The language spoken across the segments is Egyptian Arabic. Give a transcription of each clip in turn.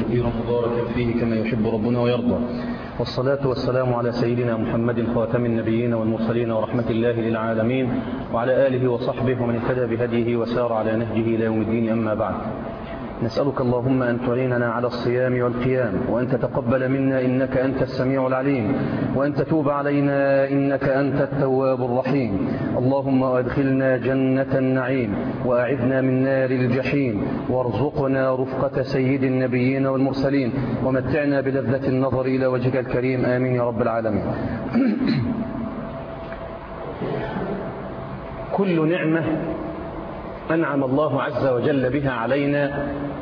كثيرا مباركا فيه كما يحب ربنا ويرضى والصلاة والسلام على سيدنا محمد خاتم النبيين والمرسلين ورحمة الله للعالمين وعلى آله وصحبه ومن اهتدى بهديه وسار على نهجه إلى يوم الدين أما بعد نسألك اللهم أن تعيننا على الصيام والقيام وأن تتقبل منا إنك أنت السميع العليم وأن تتوب علينا إنك أنت التواب الرحيم اللهم أدخلنا جنة النعيم وأعذنا من نار الجحيم وارزقنا رفقة سيد النبيين والمرسلين ومتعنا بلذة النظر إلى وجهك الكريم آمين يا رب العالمين كل نعمة أنعم الله عز وجل بها علينا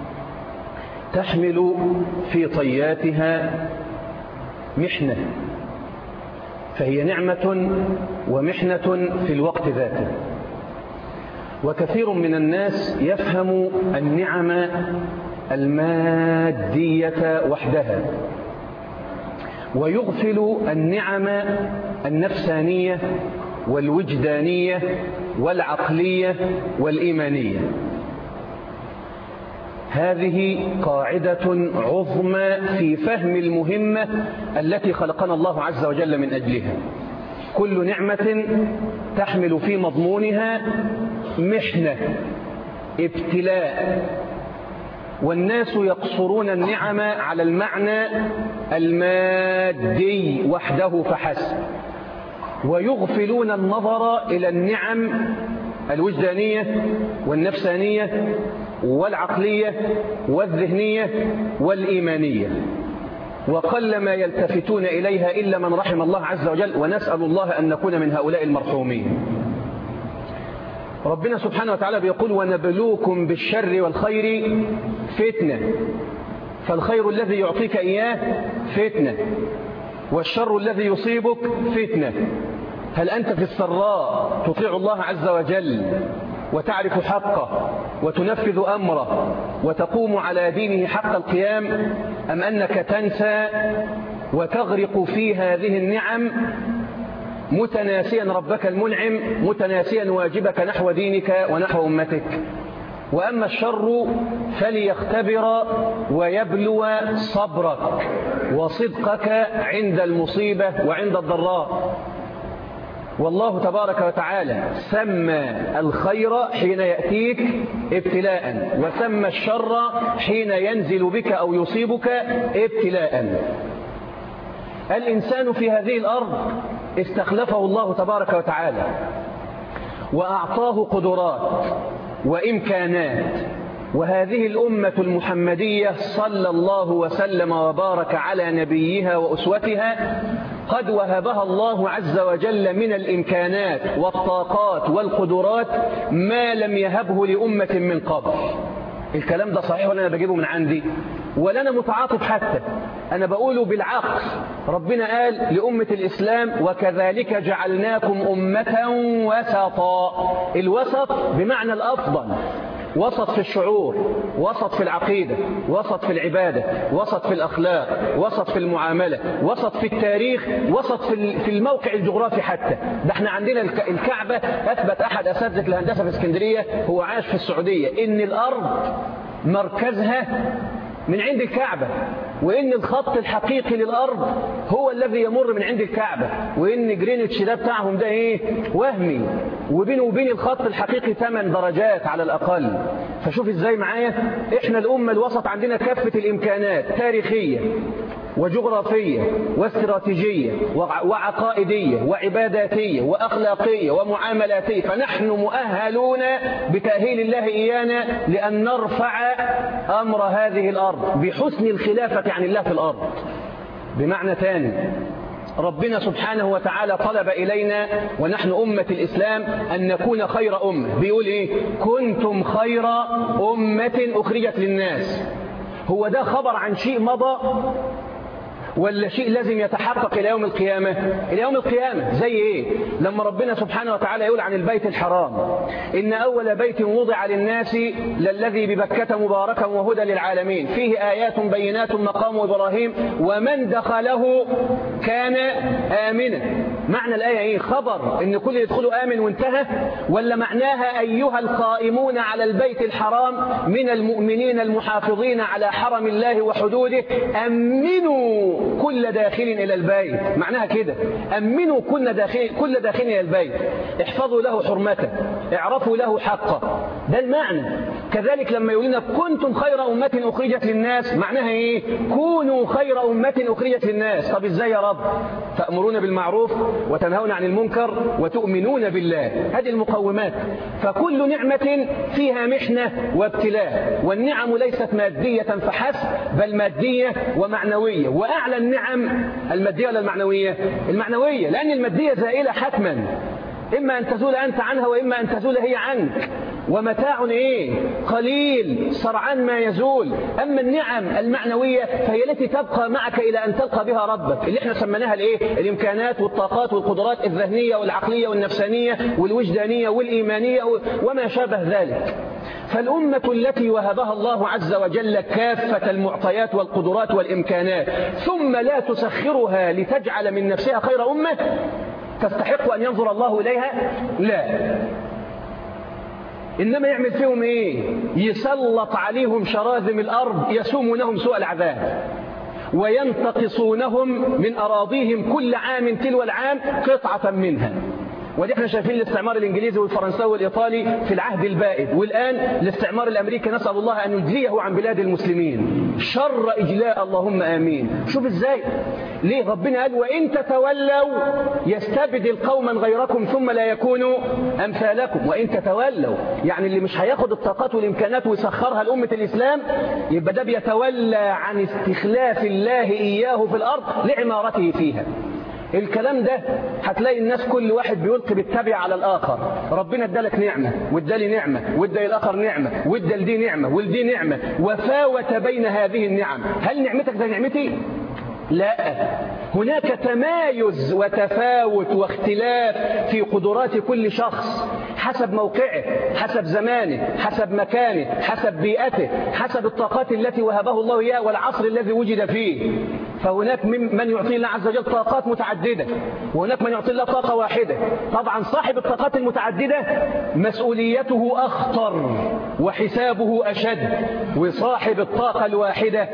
تحمل في طياتها محنة فهي نعمة ومحنة في الوقت ذاته وكثير من الناس يفهم النعم المادية وحدها ويغفل النعم النفسانية والوجدانية والعقلية والإيمانية هذه قاعدة عظمى في فهم المهمة التي خلقنا الله عز وجل من أجلها كل نعمة تحمل في مضمونها محنة ابتلاء والناس يقصرون النعم على المعنى المادي وحده فحسب ويغفلون النظر إلى النعم الوجدانية والنفسانية والعقلية والذهنية والإيمانية وقل ما يلتفتون إليها إلا من رحم الله عز وجل ونسأل الله أن نكون من هؤلاء المرحومين ربنا سبحانه وتعالى بيقول ونبلوكم بالشر والخير فتنة فالخير الذي يعطيك إياه فتنة والشر الذي يصيبك فتنة هل أنت في السراء تطيع الله عز وجل وتعرف حقه وتنفذ أمره وتقوم على دينه حق القيام أم أنك تنسى وتغرق في هذه النعم متناسيا ربك المنعم متناسيا واجبك نحو دينك ونحو أمتك وأما الشر فليختبر ويبلو صبرك وصدقك عند المصيبة وعند الضراء والله تبارك وتعالى سمى الخير حين يأتيك ابتلاء وسمى الشر حين ينزل بك أو يصيبك ابتلاء الإنسان في هذه الأرض استخلفه الله تبارك وتعالى وأعطاه قدرات وإمكانات وهذه الأمة المحمدية صلى الله وسلم وبارك على نبيها وأسوتها قد وهبها الله عز وجل من الإمكانات والطاقات والقدرات ما لم يهبه لأمة من قبل الكلام ده صحيح ولا أنا بجيبه من عندي ولا أنا متعاطف حتى أنا بقوله بالعقل ربنا قال لأمة الإسلام وكذلك جعلناكم أمة وسطا الوسط بمعنى الأفضل وسط في الشعور وسط في العقيدة وسط في العبادة وسط في الأخلاق وسط في المعاملة وسط في التاريخ وسط في الموقع الجغرافي حتى ده احنا عندنا الكعبة أثبت أحد أساتذة الهندسة في اسكندرية هو عاش في السعودية إن الأرض مركزها من عند الكعبة وإن الخط الحقيقي للأرض هو الذي يمر من عند الكعبة وإن جرينتش ده بتاعهم ده إيه وهمي وبينه وبين الخط الحقيقي 8 درجات على الأقل فشوف إزاي معايا إحنا الأمة الوسط عندنا كافة الإمكانات تاريخية وجغرافية واستراتيجية وعقائدية وعباداتية وأخلاقية ومعاملاتية فنحن مؤهلون بتأهيل الله إيانا لأن نرفع أمر هذه الأرض بحسن الخلافة عن الله في الأرض بمعنى ثاني ربنا سبحانه وتعالى طلب إلينا ونحن أمة الإسلام أن نكون خير أمة بيقول إيه كنتم خير أمة أخرجت للناس هو ده خبر عن شيء مضى ولا شيء لازم يتحقق إلى يوم القيامة إلى يوم القيامة زي إيه لما ربنا سبحانه وتعالى يقول عن البيت الحرام إن أول بيت وضع للناس للذي ببكة مباركا وهدى للعالمين فيه آيات بينات مقام إبراهيم ومن دخله كان آمنا معنى الآية إيه خبر إن كل يدخلوا آمن وانتهى ولا معناها أيها القائمون على البيت الحرام من المؤمنين المحافظين على حرم الله وحدوده أمنوا كل داخل إلى البيت معناها كده أمنوا كل داخل, كل داخل إلى البيت احفظوا له حرمته اعرفوا له حقه ده المعنى كذلك لما يقول لنا كنتم خير أمة أخرجت للناس معناها إيه كونوا خير أمة أخرجت للناس طب إزاي يا رب تأمرون بالمعروف وتنهون عن المنكر وتؤمنون بالله هذه المقومات فكل نعمة فيها محنة وابتلاء والنعم ليست مادية فحسب بل مادية ومعنوية وأعلى النعم المادية ولا المعنوية المعنوية لأن المادية زائلة حتما إما أن تزول أنت عنها وإما أن تزول هي عنك ومتاع إيه قليل سرعان ما يزول أما النعم المعنوية فهي التي تبقى معك إلى أن تلقى بها ربك اللي احنا سميناها الإيه الإمكانات والطاقات والقدرات الذهنية والعقلية والنفسانية والوجدانية والإيمانية وما شابه ذلك فالأمة التي وهبها الله عز وجل كافة المعطيات والقدرات والإمكانات ثم لا تسخرها لتجعل من نفسها خير أمة تستحق أن ينظر الله إليها لا إنما يعمل فيهم إيه يسلط عليهم شراذم الأرض يسومونهم سوء العذاب وينتقصونهم من أراضيهم كل عام تلو العام قطعة منها ودي احنا شايفين الاستعمار الانجليزي والفرنساوي والايطالي في العهد البائد والان الاستعمار الامريكي نسال الله ان يجليه عن بلاد المسلمين شر اجلاء اللهم امين شوف ازاي ليه ربنا قال وان تتولوا يستبدل قوما غيركم ثم لا يكونوا امثالكم وان تتولوا يعني اللي مش هياخد الطاقات والامكانات ويسخرها لامه الاسلام يبقى ده بيتولى عن استخلاف الله اياه في الارض لعمارته فيها الكلام ده هتلاقي الناس كل واحد بيلقي بالتبع على الآخر ربنا ادالك نعمة وادالي نعمة وادى الآخر نعمة وادى لدي نعمة ولدي نعمة وفاوت بين هذه النعم هل نعمتك زي نعمتي؟ لا هناك تمايز وتفاوت واختلاف في قدرات كل شخص حسب موقعه حسب زمانه حسب مكانه حسب بيئته حسب الطاقات التي وهبه الله إياه والعصر الذي وجد فيه فهناك من يعطي الله عز وجل طاقات متعددة وهناك من يعطي الله طاقة واحدة طبعا صاحب الطاقات المتعددة مسؤوليته أخطر وحسابه أشد وصاحب الطاقة الواحدة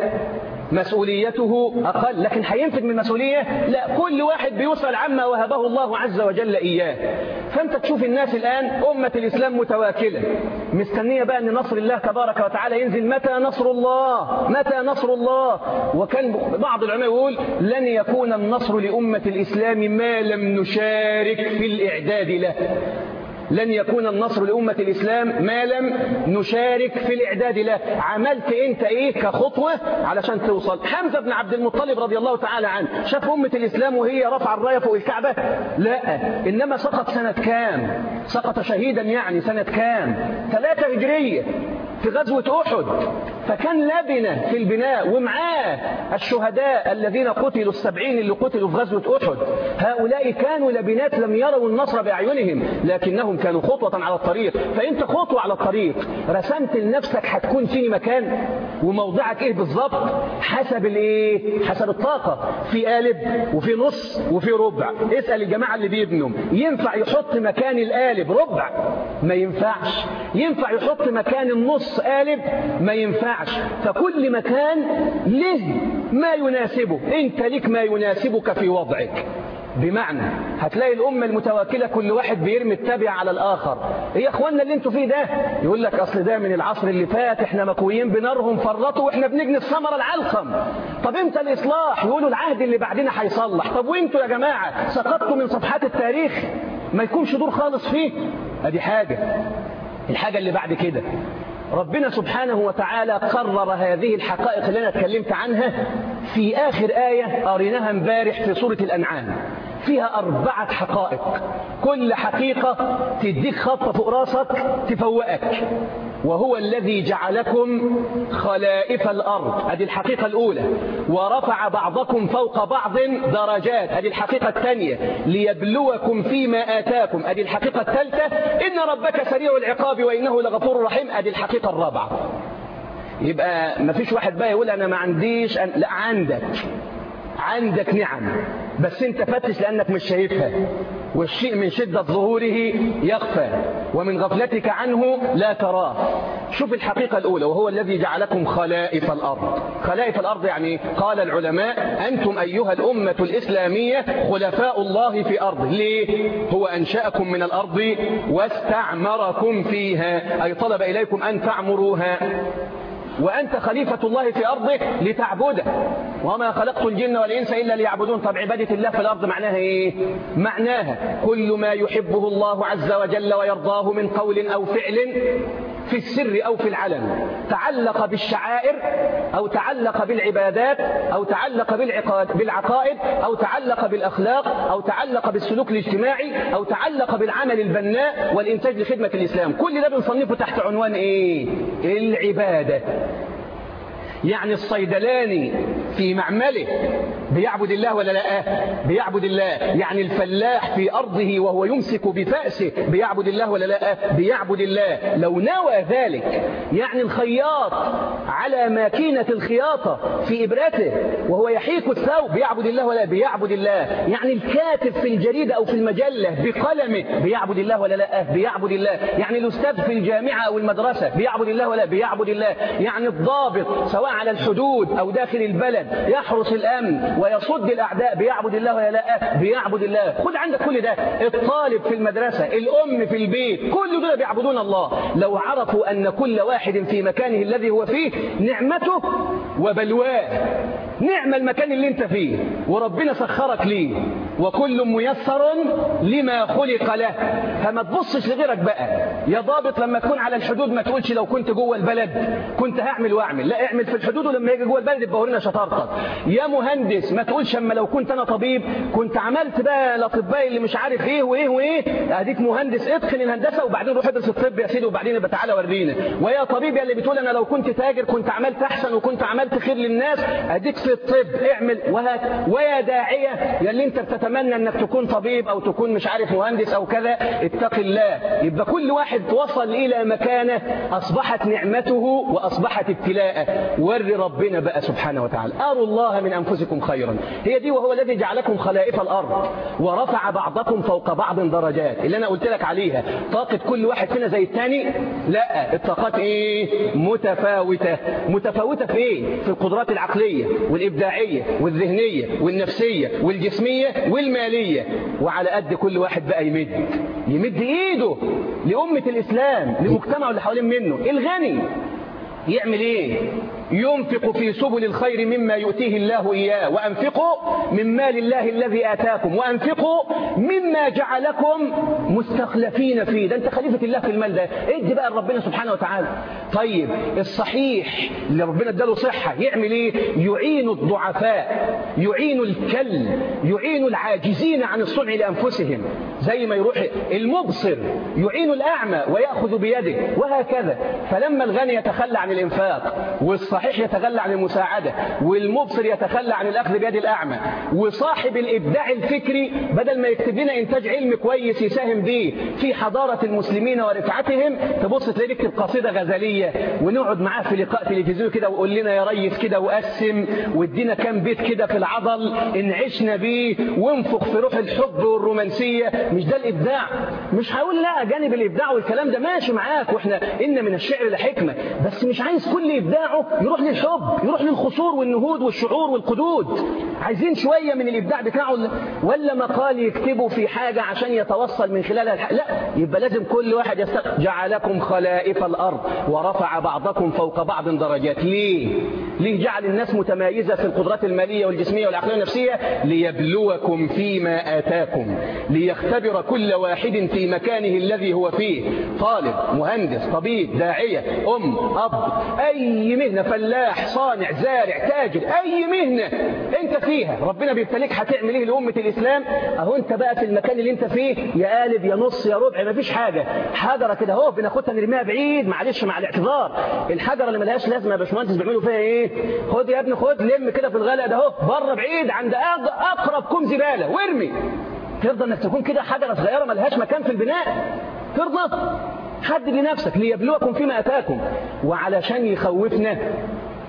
مسؤوليته أقل لكن هينفذ من مسؤولية لا كل واحد بيسأل عما وهبه الله عز وجل إياه فأنت تشوف الناس الآن أمة الإسلام متواكلة مستنية بقى أن نصر الله تبارك وتعالى ينزل متى نصر الله متى نصر الله وكان بعض العلماء يقول لن يكون النصر لأمة الإسلام ما لم نشارك في الإعداد له لن يكون النصر لأمة الإسلام ما لم نشارك في الإعداد له عملت أنت إيه كخطوة علشان توصل حمزة بن عبد المطلب رضي الله تعالى عنه شاف أمة الإسلام وهي رفع الراية فوق الكعبة لا إنما سقط سنة كام سقط شهيدا يعني سنة كام ثلاثة هجرية في غزوة أحد فكان لبنة في البناء ومعاه الشهداء الذين قتلوا السبعين اللي قتلوا في غزوة أحد هؤلاء كانوا لبنات لم يروا النصر بأعينهم لكنهم كانوا خطوة على الطريق فأنت خطوة على الطريق رسمت لنفسك هتكون في مكان وموضعك إيه بالظبط حسب الإيه حسب الطاقة في قالب وفي نص وفي ربع اسأل الجماعة اللي بيبنوا ينفع يحط مكان القالب ربع ما ينفعش ينفع يحط مكان النص قالب ما ينفعش فكل مكان له ما يناسبه انت لك ما يناسبك في وضعك بمعنى هتلاقي الأمة المتواكلة كل واحد بيرمي التابع على الآخر ايه يا اخوانا اللي انتوا فيه ده يقول لك أصل ده من العصر اللي فات احنا مكويين بنارهم فرطوا واحنا بنجني الثمرة العلقم طب امتى الإصلاح يقولوا العهد اللي بعدنا هيصلح طب وانتوا يا جماعة سقطتوا من صفحات التاريخ ما يكونش دور خالص فيه ادي حاجة الحاجة اللي بعد كده ربنا سبحانه وتعالى قرر هذه الحقائق اللي أنا اتكلمت عنها في آخر آية قريناها امبارح في سورة الأنعام فيها أربعة حقائق كل حقيقة تديك خطة فوق راسك تفوقك وهو الذي جعلكم خلائف الأرض هذه الحقيقة الأولى ورفع بعضكم فوق بعض درجات هذه الحقيقة الثانية ليبلوكم فيما آتاكم هذه الحقيقة الثالثة إن ربك سريع العقاب وإنه لغفور رحيم هذه الحقيقة الرابعة يبقى ما فيش واحد بقى يقول أنا ما عنديش أن... لا عندك عندك نعم بس انت فتش لأنك مش شايفها والشيء من شدة ظهوره يخفى ومن غفلتك عنه لا تراه شوف الحقيقة الأولى وهو الذي جعلكم خلائف الأرض خلائف الأرض يعني قال العلماء أنتم أيها الأمة الإسلامية خلفاء الله في أرض ليه؟ هو أنشأكم من الأرض واستعمركم فيها أي طلب إليكم أن تعمروها وأنت خليفة الله في أرضه لتعبده وما خلقت الجن والإنس إلا ليعبدون طب عبادة الله في الأرض معناها إيه؟ معناها كل ما يحبه الله عز وجل ويرضاه من قول أو فعل في السر أو في العلن تعلق بالشعائر أو تعلق بالعبادات أو تعلق بالعقائد أو تعلق بالأخلاق أو تعلق بالسلوك الاجتماعي أو تعلق بالعمل البناء والإنتاج لخدمة الإسلام كل ده بنصنفه تحت عنوان إيه؟ العبادة يعني الصيدلاني في معمله بيعبد الله ولا لا بيعبد الله يعني الفلاح في أرضه وهو يمسك بفأسه بيعبد الله ولا لا بيعبد الله لو نوى ذلك يعني الخياط على ماكينة الخياطة في إبرته وهو يحيك الثوب بيعبد الله ولا بيعبد الله يعني الكاتب في الجريدة أو في المجلة بقلمه بيعبد الله ولا لا بيعبد الله يعني الأستاذ في الجامعة أو المدرسة بيعبد الله ولا بيعبد الله يعني الضابط سواء على الحدود أو داخل البلد يحرس الأمن ويصد الأعداء بيعبد الله ولا لا بيعبد الله خد عندك كل ده الطالب في المدرسة الأم في البيت كل دول بيعبدون الله لو عرفوا أن كل واحد في مكانه الذي هو فيه نعمته وبلواه نعم المكان اللي انت فيه وربنا سخرك ليه وكل ميسر لما خلق له فما تبصش لغيرك بقى يا ضابط لما تكون على الحدود ما تقولش لو كنت جوه البلد كنت هعمل واعمل لا اعمل في الحدود ولما يجي جوه البلد يبقى ورينا شطارتك يا مهندس ما تقولش اما لو كنت انا طبيب كنت عملت بقى الاطباء اللي مش عارف ايه وايه وايه اديك مهندس اتقن الهندسه وبعدين روح ادرس الطب يا سيدي وبعدين يبقى تعالى ورينا ويا طبيب يا اللي بتقول انا لو كنت تاجر كنت عملت احسن وكنت عملت خير للناس اديك في الطب اعمل وهات ويا داعيه يا اللي انت بتتمنى انك تكون طبيب او تكون مش عارف مهندس او كذا اتق الله يبقى كل واحد وصل الى مكانه اصبحت نعمته واصبحت ابتلاءه وري ربنا بقى سبحانه وتعالى اروا الله من انفسكم خيرا هي دي وهو الذي جعلكم خلائف الارض ورفع بعضكم فوق بعض درجات اللي انا قلت لك عليها طاقه كل واحد فينا زي الثاني لا الطاقات ايه متفاوته متفاوته في ايه في القدرات العقليه والابداعيه والذهنيه والنفسيه والجسميه والماليه وعلى قد كل واحد بقى يمد يمد ايده لامه الاسلام لمجتمعه اللي حوالين منه الغني يعمل ايه ينفق في سبل الخير مما يؤتيه الله إياه وأنفقوا من مال الله الذي آتاكم وأنفقوا مما جعلكم مستخلفين فيه ده أنت خليفة الله في المال ده ادي بقى ربنا سبحانه وتعالى طيب الصحيح اللي ربنا اداله صحة يعمل ايه يعين الضعفاء يعين الكل يعين العاجزين عن الصنع لأنفسهم زي ما يروح المبصر يعين الأعمى ويأخذ بيده وهكذا فلما الغني يتخلى عن الإنفاق والصحيح يتخلى عن المساعدة والمبصر يتخلى عن الأخذ بيد الأعمى وصاحب الإبداع الفكري بدل ما يكتب لنا إنتاج علمي كويس يساهم به في حضارة المسلمين ورفعتهم تبص تلاقيه يكتب قصيدة غزلية ونقعد معاه في لقاء تلفزيوني كده ويقول لنا يا ريس كده وقسم وادينا كام بيت كده في العضل انعشنا بيه وانفخ في روح الحب والرومانسية مش ده الإبداع مش هقول لا جانب الإبداع والكلام ده ماشي معاك واحنا إن من الشعر لحكمة بس مش عايز كل إبداعه يروح للحب يروح للخصور والنهوض والشعور والقدود عايزين شوية من الإبداع بتاعه ولا مقال يكتبه في حاجة عشان يتوصل من خلالها الح... لا يبقى لازم كل واحد يستق... جعلكم خلائف الأرض ورفع بعضكم فوق بعض درجات ليه؟ ليه جعل الناس متميزة في القدرات المالية والجسمية والعقلية والنفسية ليبلوكم فيما آتاكم ليختبر كل واحد في مكانه الذي هو فيه طالب مهندس طبيب داعية أم أب أي مهنة فلاح صانع زارع تاجر أي مهنة أنت فيها ربنا بيبتليك هتعمل إيه لأمة الإسلام أهو أنت بقى في المكان اللي أنت فيه يا قالب يا نص يا ربع مفيش حاجة حجرة كده أهو بناخدها نرميها بعيد معلش مع الاعتذار الحجرة اللي ملهاش لازمة يا باشمهندس بيعملوا فيها إيه خد يا ابني خد لم كده في الغلق ده أهو بره بعيد عند أقرب كوم زبالة وارمي ترضى انك تكون كده حجرة صغيرة ملهاش مكان في البناء ترضى حدد لنفسك ليبلوكم فيما أتاكم وعلشان يخوفنا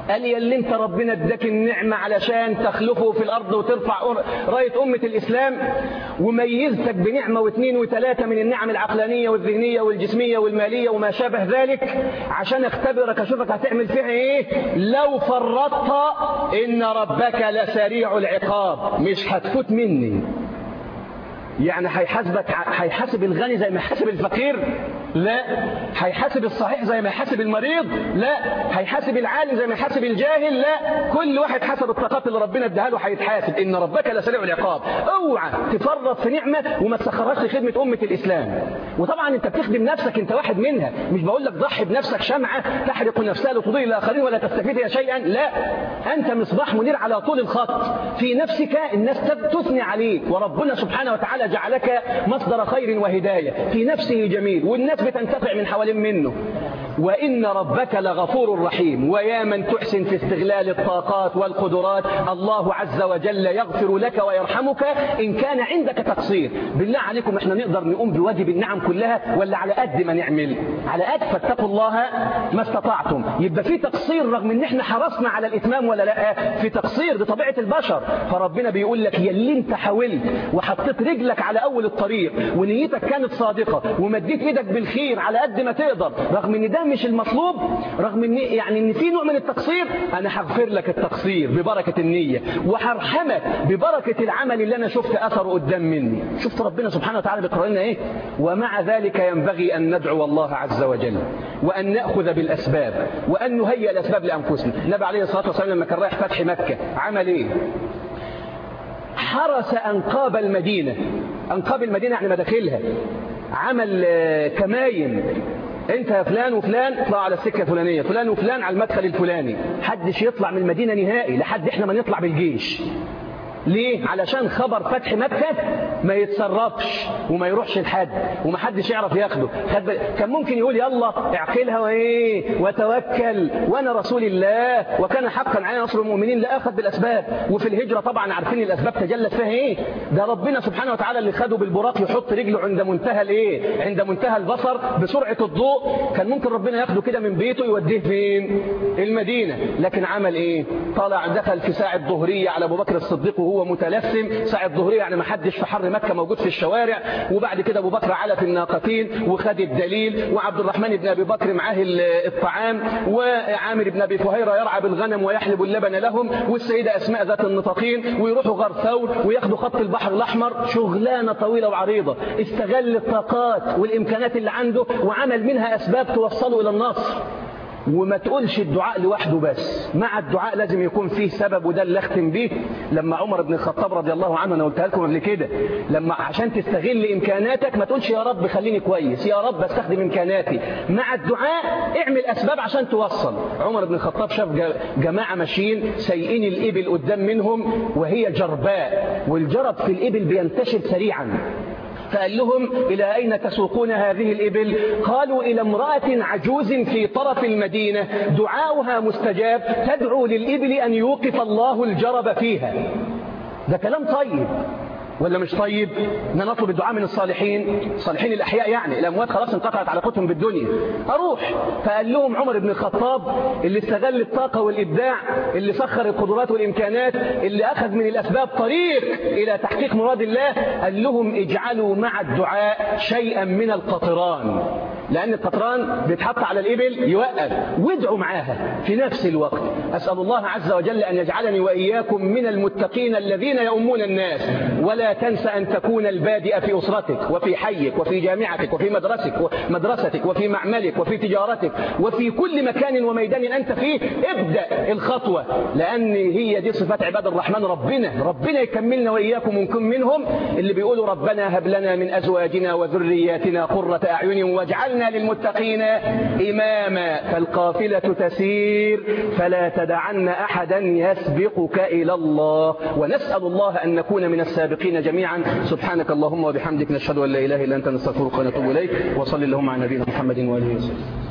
قال يا اللي انت ربنا اداك النعمة علشان تخلفه في الأرض وترفع راية أمة الإسلام وميزتك بنعمة واثنين وثلاثة من النعم العقلانية والذهنية والجسمية والمالية وما شابه ذلك عشان اختبرك أشوفك هتعمل فيها ايه لو فرطت إن ربك لسريع العقاب مش هتفوت مني يعني هيحاسبك هيحاسب الغني زي ما يحاسب الفقير لا هيحاسب الصحيح زي ما يحاسب المريض لا هيحاسب العالم زي ما يحاسب الجاهل لا كل واحد حسب الطاقات اللي ربنا اداها له هيتحاسب ان ربك لسريع العقاب اوعى تفرط في نعمه وما تسخرهاش لخدمه امه الاسلام وطبعا انت بتخدم نفسك انت واحد منها مش بقول لك ضحي بنفسك شمعه تحرق نفسها لتضيء الاخرين ولا تستفيد شيئا لا انت مصباح منير على طول الخط في نفسك الناس تثني عليك وربنا سبحانه وتعالى جعلك مصدر خير وهدايه في نفسه جميل والناس بتنتفع من حوالين منه وإن ربك لغفور رحيم ويا من تحسن في استغلال الطاقات والقدرات الله عز وجل يغفر لك ويرحمك إن كان عندك تقصير بالله عليكم احنا نقدر نقوم بواجب النعم كلها ولا على قد ما نعمل على قد فاتقوا الله ما استطعتم يبقى في تقصير رغم ان احنا حرصنا على الاتمام ولا لا في تقصير دي طبيعة البشر فربنا بيقول لك يا اللي انت حاولت وحطيت رجلك على اول الطريق ونيتك كانت صادقة ومديت ايدك بالخير على قد ما تقدر رغم ان ده مش المطلوب رغم ان يعني ان في نوع من التقصير انا هغفر لك التقصير ببركه النيه وهرحمك ببركه العمل اللي انا شفت اثره قدام مني شفت ربنا سبحانه وتعالى بيقرا لنا ايه ومع ذلك ينبغي ان ندعو الله عز وجل وان ناخذ بالاسباب وان نهيئ الاسباب لانفسنا النبي عليه الصلاه والسلام لما كان رايح فتح مكه عمل ايه حرس انقاب المدينه انقاب المدينه يعني مداخلها عمل كماين انت يا فلان وفلان اطلع على السكه الفلانيه فلان وفلان على المدخل الفلاني حدش يطلع من المدينه نهائي لحد احنا ما نطلع بالجيش ليه؟ علشان خبر فتح مكة ما يتسربش وما يروحش لحد ومحدش يعرف ياخده كان ممكن يقول يلا اعقلها وايه وتوكل وانا رسول الله وكان حقا علينا نصر المؤمنين لا اخذ بالاسباب وفي الهجرة طبعا عارفين الاسباب تجلت فيها ايه ده ربنا سبحانه وتعالى اللي خده بالبراق يحط رجله عند منتهى الايه عند منتهى البصر بسرعة الضوء كان ممكن ربنا ياخده كده من بيته يوديه فين المدينة لكن عمل ايه طلع دخل في ساعة ظهرية على ابو بكر الصديق وهو متلثم ساعة الظهرية يعني ما حدش في حر مكة موجود في الشوارع وبعد كده ابو بكر على في الناقتين وخد الدليل وعبد الرحمن بن ابي بكر معاه الطعام وعامر بن ابي فهيرة يرعى بالغنم ويحلب اللبن لهم والسيدة اسماء ذات النطاقين ويروحوا غار ثور وياخدوا خط البحر الاحمر شغلانة طويلة وعريضة استغل الطاقات والامكانات اللي عنده وعمل منها اسباب توصله الى النصر وما تقولش الدعاء لوحده بس مع الدعاء لازم يكون فيه سبب وده اللي اختم بيه لما عمر بن الخطاب رضي الله عنه انا قلتها لكم قبل كده لما عشان تستغل امكاناتك ما تقولش يا رب خليني كويس يا رب استخدم امكاناتي مع الدعاء اعمل اسباب عشان توصل عمر بن الخطاب شاف جماعه ماشيين سايقين الابل قدام منهم وهي جرباء والجرب في الابل بينتشر سريعا فقال لهم إلى أين تسوقون هذه الإبل قالوا إلى امرأة عجوز في طرف المدينة دعاؤها مستجاب تدعو للإبل أن يوقف الله الجرب فيها ده كلام طيب ولا مش طيب ان انا اطلب الدعاء من الصالحين الصالحين الاحياء يعني الاموات خلاص انقطعت علاقتهم بالدنيا اروح فقال لهم عمر بن الخطاب اللي استغل الطاقه والابداع اللي سخر القدرات والامكانات اللي اخذ من الاسباب طريق الى تحقيق مراد الله قال لهم اجعلوا مع الدعاء شيئا من القطران لأن القطران بيتحط على الإبل يوقف وادعوا معاها في نفس الوقت أسأل الله عز وجل أن يجعلني وإياكم من المتقين الذين يؤمون الناس ولا تنس أن تكون البادئ في أسرتك وفي حيك وفي جامعتك وفي مدرستك مدرستك وفي معملك وفي تجارتك وفي كل مكان وميدان أنت فيه ابدأ الخطوة لأن هي دي صفات عباد الرحمن ربنا ربنا يكملنا وإياكم ونكون منهم اللي بيقولوا ربنا هب لنا من أزواجنا وذرياتنا قرة أعين واجعلنا للمتقين إماما فالقافلة تسير فلا تدعن أحدا يسبقك إلى الله ونسأل الله أن نكون من السابقين جميعا سبحانك اللهم وبحمدك نشهد أن لا إله إلا أنت نستغفرك ونتوب إليك وصل اللهم على نبينا محمد وآله وسلم